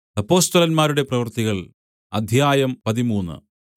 അപ്പൊസ്തലന്മാരുടെ പ്രവൃത്തികൾ അധ്യായം പതിമൂന്ന്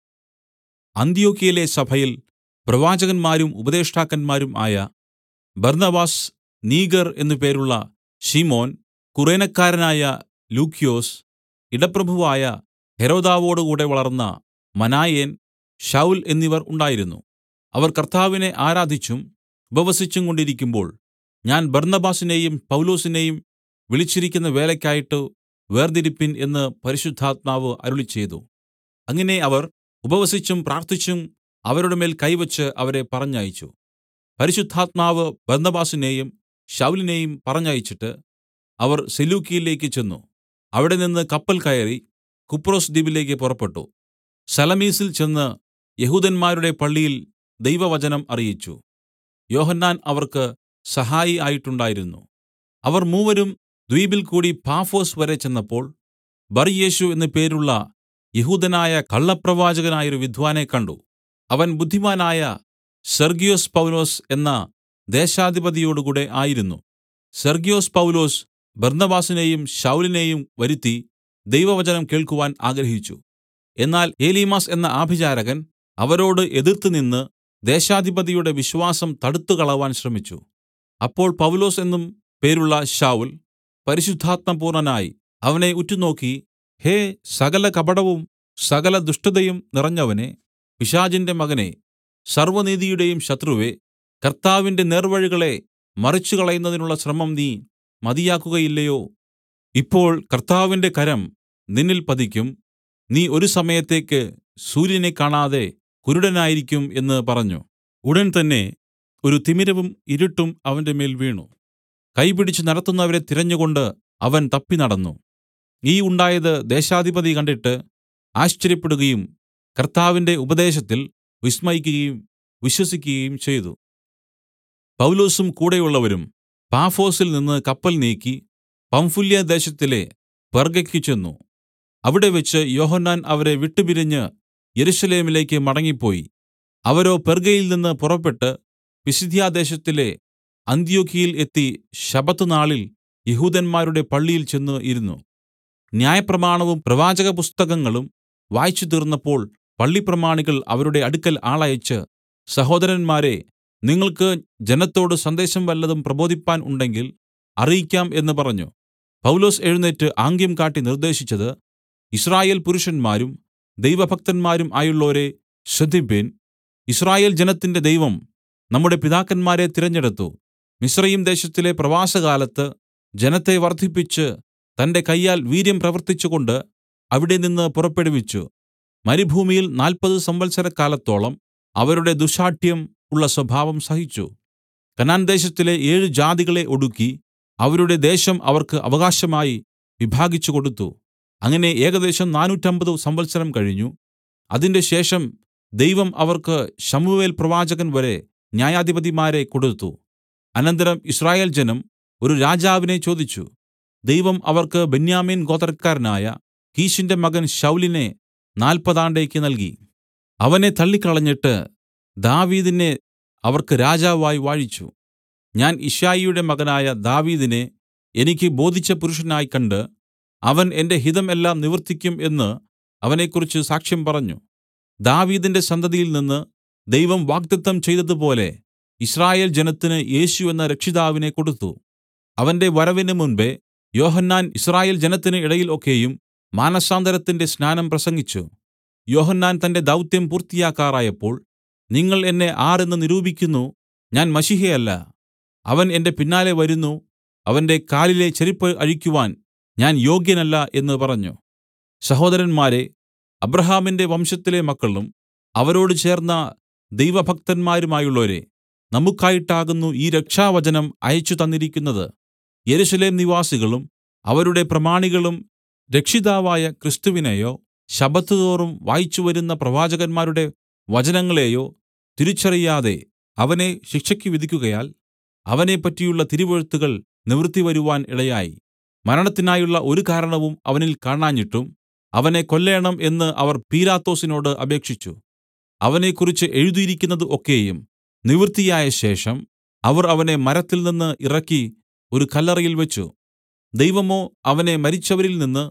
അന്ത്യൊക്യയിലെ സഭയിൽ പ്രവാചകന്മാരും ഉപദേഷ്ടാക്കന്മാരും ആയ ബർന്നബാസ് നീഗർ എന്നു പേരുള്ള ശിമോൻ കുറേനക്കാരനായ ലൂക്യൊസ് ഇടപ്രഭുവായ ഹെരോദാവോടുകൂടെ വളർന്ന മനായേൻ ശൌൽ എന്നിവർ ഉണ്ടായിരുന്നു അവർ കർത്താവിനെ ആരാധിച്ചും ഉപവസിച്ചും കൊണ്ടിരിക്കുമ്പോൾ ഞാൻ ബർന്നബാസിനെയും പൗലൊസിനെയും വിളിച്ചിരിക്കുന്ന വേലയ്ക്കായിട്ട് വേർതിരിപ്പിൻ എന്ന് പരിശുദ്ധാത്മാവ് അരുളിച്ചെയ്തു അങ്ങനെ അവർ ഉപവസിച്ചും പ്രാർത്ഥിച്ചും അവരുടെ മേൽ കൈവച്ച് അവരെ പറഞ്ഞയച്ചു പരിശുദ്ധാത്മാവ് ബർന്നബാസിനെയും ശൌലിനെയും പറഞ്ഞയച്ചിട്ട് അവർ സെലൂക്യയിലേക്ക് ചെന്ന് അവിടെനിന്ന് കപ്പൽ കയറി കുപ്രോസ് ദ്വീപിലേക്ക് പുറപ്പെട്ടു സലമീസിൽ ചെന്ന് യെഹൂദന്മാരുടെ പള്ളിയിൽ ദൈവവചനം അറിയിച്ചു യോഹന്നാൻ അവർക്ക് സഹായി ആയിട്ടുണ്ടായിരുന്നു അവർ മൂവരും ദ്വീപിൽ കൂടി പാഫൊസ് വരെ ചെന്നപ്പോൾ ബർയേശു എന്നു പേരുള്ള യെഹൂദനായ കള്ളപ്രവാചകനായൊരു വിദ്വാനെ കണ്ട് അവൻ ബുദ്ധിമാനായ സെർഗ്യൊസ് പൗലൊസ് എന്ന ദേശാധിപതിയോടുകൂടെ ആയിരുന്നു സെർഗ്യൊസ് പൗലൊസ് ബർന്നബാസിനെയും ശൌലിനെയും വരുത്തി ദൈവവചനം കേൾക്കുവാൻ ആഗ്രഹിച്ചു എന്നാൽ എലീമാസ് എന്ന ആഭിചാരകൻ അവരോട് എതിർത്തുനിന്ന് ദേശാധിപതിയുടെ വിശ്വാസം തടുത്തുകളവാൻ ശ്രമിച്ചു അപ്പോൾ പൗലൊസ് എന്നും പേരുള്ള ശൌൽ പരിശുദ്ധാത്മപൂർണനായി അവനെ ഉറ്റുനോക്കി ഹേ സകല കപടവും സകല ദുഷ്ടതയും നിറഞ്ഞവനെ പിശാചിന്റെ മകനെ സർവ്വനീതിയുടെയും ശത്രുവേ കർത്താവിന്റെ നേർവഴികളെ മറിച്ചുകളയുന്നതിനുള്ള ശ്രമം നീ മതിയാക്കുകയില്ലയോ ഇപ്പോൾ കർത്താവിന്റെ കരം നിന്നിൽ പതിക്കും നീ ഒരു സമയത്തേക്ക് സൂര്യനെ കാണാതെ കുരുടനായിരിക്കും എന്ന് പറഞ്ഞു ഉടൻ തന്നെ ഒരു തിമിരവും ഇരുട്ടും അവന്റെ മേൽ വീണു കൈപിടിച്ച് നടത്തുന്നവരെ തിരഞ്ഞുകൊണ്ട് അവൻ തപ്പിനടന്നു ഈ ഉണ്ടായത് ദേശാധിപതി കണ്ടിട്ട് ആശ്ചര്യപ്പെടുകയും കർത്താവിന്റെ ഉപദേശത്തിൽ വിസ്മയിക്കുകയും വിശ്വസിക്കുകയും ചെയ്തു പൗലൊസും കൂടെയുള്ളവരും പാഫൊസിൽ നിന്ന് കപ്പൽ നീക്കി പംഫുല്യദേശത്തിലെ പെർഗ്ഗയ്ക്ക് ചെന്ന് അവിടെവെച്ച് യോഹന്നാൻ അവരെ വിട്ടുപിരിഞ്ഞ് യെരൂശലേമിലേക്ക് മടങ്ങിപ്പോയി അവരോ പെർഗ്ഗയിൽ നിന്ന് പുറപ്പെട്ട് പിസിദ്യാദേശത്തിലെ അന്ത്യൊക്യയിൽ എത്തി ശബ്ബത്ത് നാളിൽ യെഹൂദന്മാരുടെ പള്ളിയിൽ ചെന്ന് ഇരുന്നു ന്യായപ്രമാണവും പ്രവാചകപുസ്തകങ്ങളും വായിച്ചു തീർന്നപ്പോൾ പള്ളിപ്രമാണികൾ അവരുടെ അടുക്കൽ ആളയച്ച് സഹോദരന്മാരെ നിങ്ങൾക്ക് ജനത്തോട് സന്ദേശം വല്ലതും പ്രബോധിപ്പാൻ ഉണ്ടെങ്കിൽ അറിയിക്കാം എന്ന് പറഞ്ഞു പൗലൊസ് എഴുന്നേറ്റ് ആംഗ്യം കാട്ടി നിർദ്ദേശിച്ചത് ഇസ്രായേൽ പുരുഷന്മാരും ദൈവഭക്തന്മാരും ആയുള്ളോരെ ശ്രദ്ധിപ്പിൻ ഇസ്രായേൽ ജനത്തിന്റെ ദൈവം നമ്മുടെ പിതാക്കന്മാരെ തിരഞ്ഞെടുത്തു മിസ്രയീം ദേശത്തിലെ പ്രവാസകാലത്ത് ജനത്തെ വർദ്ധിപ്പിച്ച് തന്റെ കയ്യാൽ വീര്യം പ്രവർത്തിച്ചുകൊണ്ട് അവിടെ നിന്ന് പുറപ്പെടുവിച്ചു മരുഭൂമിയിൽ നാല്പത് സംവത്സരക്കാലത്തോളം അവരുടെ ദുശാഠ്യം ഉള്ള സ്വഭാവം സഹിച്ചു കനാൻ ദേശത്തിലെ ഏഴ് ജാതികളെ ഒടുക്കി അവരുടെ ദേശം അവർക്ക് അവകാശമായി വിഭാഗിച്ചു കൊടുത്തു അങ്ങനെ ഏകദേശം നാനൂറ്റമ്പത് സംവത്സരം കഴിഞ്ഞു അതിന്റെ ശേഷം ദൈവം അവർക്ക് ശമൂവേൽ പ്രവാചകൻ വരെ ന്യായാധിപതിമാരെ കൊടുത്തു അനന്തരം ഇസ്രായേൽ ജനം ഒരു രാജാവിനെ ചോദിച്ചു ദൈവം അവർക്ക് ബെന്യാമീൻ ഗോത്രക്കാരനായ കീശിന്റെ മകൻ ശൌലിനെ നാല്പതാണ്ടേക്ക് നൽകി അവനെ തള്ളിക്കളഞ്ഞിട്ട് ദാവീദിനെ അവർക്ക് രാജാവായി വാഴിച്ചു ഞാൻ ഇശ്ശായിയുടെ മകനായ ദാവീദിനെ എനിക്ക് ബോധിച്ച പുരുഷനായി കണ്ട് അവൻ എന്റെ ഹിതം എല്ലാം നിവർത്തിക്കും എന്ന് അവനെക്കുറിച്ച് സാക്ഷ്യം പറഞ്ഞു ദാവീദിന്റെ സന്തതിയിൽ നിന്ന് ദൈവം വാഗ്ദത്തം ചെയ്തതുപോലെ ഇസ്രായേൽ ജനത്തിന് യേശു എന്ന രക്ഷിതാവിനെ കൊടുത്തു അവന്റെ വരവിന് മുൻപെ യോഹന്നാൻ ഇസ്രായേൽ ജനത്തിന് ഇടയിൽ ഒക്കെയും മാനസാന്തരത്തിന്റെ സ്നാനം പ്രസംഗിച്ചു യോഹന്നാൻ തന്റെ ദൗത്യം പൂർത്തിയാക്കാറായപ്പോൾ നിങ്ങൾ എന്നെ ആർ എന്ന് നിരൂപിക്കുന്നു ഞാൻ മശിഹയല്ല അവൻ എന്റെ പിന്നാലെ വരുന്നു അവന്റെ കാലിലെ ചെരിപ്പ് അഴിക്കുവാൻ ഞാൻ യോഗ്യനല്ല എന്ന് പറഞ്ഞു സഹോദരന്മാരെ അബ്രഹാമിന്റെ വംശത്തിലെ മക്കളും അവരോട് ചേർന്ന ദൈവഭക്തന്മാരുമായുള്ളോരെ നമുക്കായിട്ടാകുന്നു ഈ രക്ഷാവചനം അയച്ചു തന്നിരിക്കുന്നത് യെരൂശലേം നിവാസികളും അവരുടെ പ്രമാണികളും രക്ഷിതാവായ ക്രിസ്തുവിനെയോ ശബ്ബത്ത് തോറും വായിച്ചുവരുന്ന പ്രവാചകന്മാരുടെ വചനങ്ങളെയോ തിരിച്ചറിയാതെ അവനെ ശിക്ഷയ്ക്ക് വിധിക്കുകയാൽ അവനെപ്പറ്റിയുള്ള തിരുവെഴുത്തുകൾ നിവൃത്തിവരുവാൻ ഇടയായി മരണത്തിനായുള്ള ഒരു കാരണവും അവനിൽ കാണാഞ്ഞിട്ടും അവനെ കൊല്ലേണം എന്ന് അവർ പീലാത്തോസിനോട് അപേക്ഷിച്ചു അവനെക്കുറിച്ച് എഴുതിയിരിക്കുന്നത് ഒക്കെയും നിവൃത്തിയായ ശേഷം അവർ അവനെ മരത്തിൽ നിന്ന് ഇറക്കി ഒരു കല്ലറയിൽ വെച്ച് ദൈവമോ അവനെ മരിച്ചവരിൽ നിന്ന്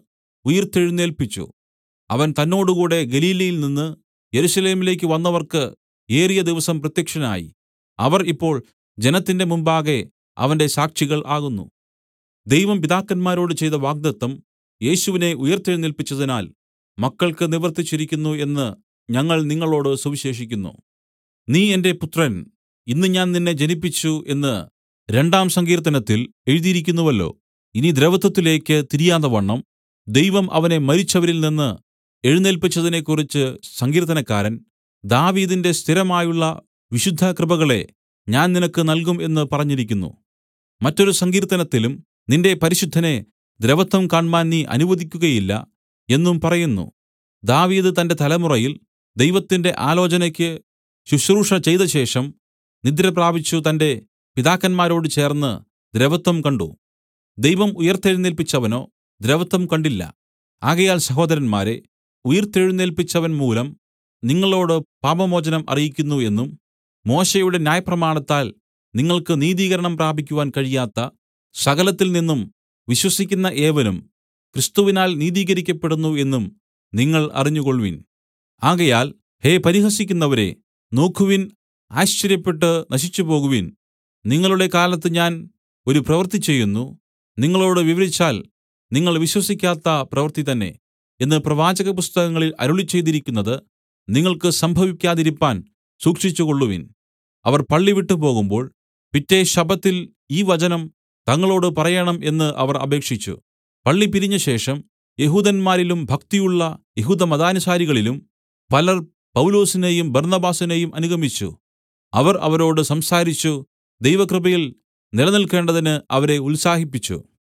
ഉയിർത്തെഴുന്നേല്പിച്ചു അവൻ തന്നോടുകൂടെ ഗലീലയിൽ നിന്ന് യെരൂശലേമിലേക്ക് വന്നവർക്ക് ഏറിയ ദിവസം പ്രത്യക്ഷനായി അവർ ഇപ്പോൾ ജനത്തിന്റെ മുമ്പാകെ അവന്റെ സാക്ഷികൾ ആകുന്നു ദൈവം പിതാക്കന്മാരോട് ചെയ്ത വാഗ്ദത്തം യേശുവിനെ ഉയിർത്തെഴുന്നേല്പിച്ചതിനാൽ മക്കൾക്ക് നിവർത്തിച്ചിരിക്കുന്നു എന്ന് ഞങ്ങൾ നിങ്ങളോട് സുവിശേഷിക്കുന്നു നീ എന്റെ പുത്രൻ ഇന്ന് ഞാൻ നിന്നെ ജനിപ്പിച്ചു എന്ന് രണ്ടാം സങ്കീർത്തനത്തിൽ എഴുതിയിരിക്കുന്നുവല്ലോ ഇനി ദ്രവത്വത്തിലേക്ക് തിരിയാതവണ്ണം ദൈവം അവനെ മരിച്ചവരിൽ നിന്ന് എഴുന്നേല്പിച്ചതിനെക്കുറിച്ച് സങ്കീർത്തനക്കാരൻ ദാവീദിന്റെ സ്ഥിരമായുള്ള വിശുദ്ധ കൃപകളെ ഞാൻ നിനക്ക് നൽകും എന്ന് പറഞ്ഞിരിക്കുന്നു മറ്റൊരു സങ്കീർത്തനത്തിലും നിന്റെ പരിശുദ്ധനെ ദ്രവത്വം കാണ്മാൻ നീ അനുവദിക്കുകയില്ല എന്നും പറയുന്നു ദാവീദ് തന്റെ തലമുറയിൽ ദൈവത്തിന്റെ ആലോചനയ്ക്ക് ശുശ്രൂഷ ചെയ്തശേഷം നിദ്രപ്രാപിച്ചു തന്റെ പിതാക്കന്മാരോട് ചേർന്ന് ദ്രവത്വം കണ്ട് ദൈവം ഉയിർത്തെഴുന്നേല്പിച്ചവനോ ദ്രവത്വം കണ്ടില്ല ആകയാൽ സഹോദരന്മാരെ ഉയിർത്തെഴുന്നേല്പിച്ചവൻ മൂലം നിങ്ങളോട് പാപമോചനം അറിയിക്കുന്നു എന്നും മോശെയുടെ ന്യായപ്രമാണത്താൽ നിങ്ങൾക്ക് നീതീകരണം പ്രാപിക്കുവാൻ കഴിയാത്ത സകലത്തിൽ നിന്നും വിശ്വസിക്കുന്ന ഏവനും ക്രിസ്തുവിനാൽ നീതീകരിക്കപ്പെടുന്നു എന്നും നിങ്ങൾ അറിഞ്ഞുകൊൾവിൻ ആകയാൽ ഹേ പരിഹസിക്കുന്നവരെ നോക്കുവിൻ ആശ്ചര്യപ്പെട്ട് നശിച്ചുപോകുവിൻ നിങ്ങളുടെ കാലത്ത് ഞാൻ ഒരു പ്രവൃത്തി ചെയ്യുന്നു നിങ്ങളോട് വിവരിച്ചാൽ നിങ്ങൾ വിശ്വസിക്കാത്ത പ്രവൃത്തി തന്നെ എന്ന് പ്രവാചക പുസ്തകങ്ങളിൽ അരുളിച്ചെയ്തിരിക്കുന്നത് നിങ്ങൾക്ക് സംഭവിക്കാതിരിപ്പാൻ സൂക്ഷിച്ചുകൊള്ളുവിൻ അവർ പള്ളി വിട്ടു പോകുമ്പോൾ പിറ്റെ ശബ്ബത്തിൽ ഈ വചനം തങ്ങളോട് പറയണം എന്ന് അവർ അപേക്ഷിച്ചു പള്ളി പിരിഞ്ഞ ശേഷം യഹൂദന്മാരിലും ഭക്തിയുള്ള യഹൂദമതാനുസാരികളിലും പലർ പൗലോസിനെയും ബർന്നബാസിനെയും അനുഗമിച്ചു അവർ അവരോട് സംസാരിച്ചു ദൈവകൃപയിൽ നിലനിൽക്കേണ്ടതിന് അവരെ ഉത്സാഹിപ്പിച്ചു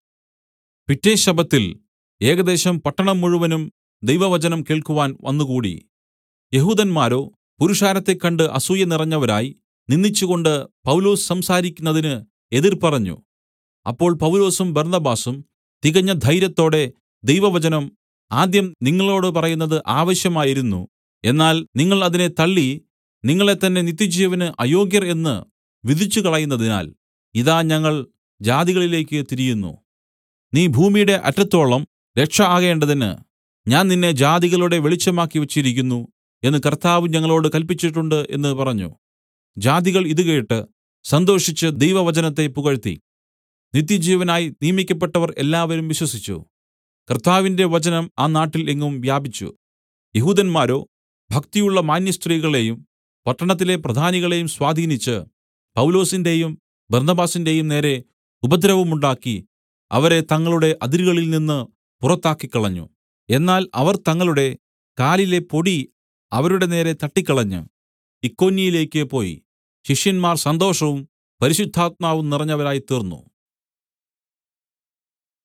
പിറ്റെ ശബ്ബത്തിൽ ഏകദേശം പട്ടണം മുഴുവനും ദൈവവചനം കേൾക്കുവാൻ വന്നുകൂടി യഹൂദന്മാരോ പുരുഷാരത്തെ കണ്ട് അസൂയ നിറഞ്ഞവരായി നിന്ദിച്ചുകൊണ്ട് പൗലോസ് സംസാരിക്കുന്നതിന് എതിർ പറഞ്ഞു അപ്പോൾ പൗലോസും ബർന്നബാസും തികഞ്ഞ ധൈര്യത്തോടെ ദൈവവചനം ആദ്യം നിങ്ങളോട് പറയുന്നത് ആവശ്യമായിരുന്നു എന്നാൽ നിങ്ങൾ അതിനെ തള്ളി നിങ്ങളെ തന്നെ നിത്യജീവന് അയോഗ്യർ എന്ന് വിധിച്ചുകളയുന്നതിനാൽ ഇതാ ഞങ്ങൾ ജാതികളിലേക്ക് തിരിയുന്നു നീ ഭൂമിയുടെ അറ്റത്തോളം രക്ഷ ആകേണ്ടതിന് ഞാൻ നിന്നെ ജാതികളുടെ വെളിച്ചമാക്കി വെച്ചിരിക്കുന്നു എന്ന് കർത്താവ് ഞങ്ങളോട് കല്പിച്ചിട്ടുണ്ട് എന്ന് പറഞ്ഞു ജാതികൾ ഇത് കേട്ട് സന്തോഷിച്ച് ദൈവവചനത്തെ പുകഴ്ത്തി നിത്യജീവനായി നിയമിക്കപ്പെട്ടവർ എല്ലാവരും വിശ്വസിച്ചു കർത്താവിന്റെ വചനം ആ നാട്ടിൽ എങ്ങും വ്യാപിച്ചു യഹൂദന്മാരോ ഭക്തിയുള്ള മാന്യസ്ത്രീകളെയും പട്ടണത്തിലെ പ്രധാനികളെയും സ്വാധീനിച്ച് പൗലോസിന്റെയും ബർന്നബാസിന്റെയും നേരെ ഉപദ്രവമുണ്ടാക്കി അവരെ തങ്ങളുടെ അതിരുകളിൽ നിന്ന് പുറത്താക്കിക്കളഞ്ഞു എന്നാൽ അവർ തങ്ങളുടെ കാലിലെ പൊടി അവരുടെ നേരെ തട്ടിക്കളഞ്ഞ് ഇക്കോന്യയിലേക്ക് പോയി ശിഷ്യന്മാർ സന്തോഷവും പരിശുദ്ധാത്മാവും നിറഞ്ഞവരായി തീർന്നു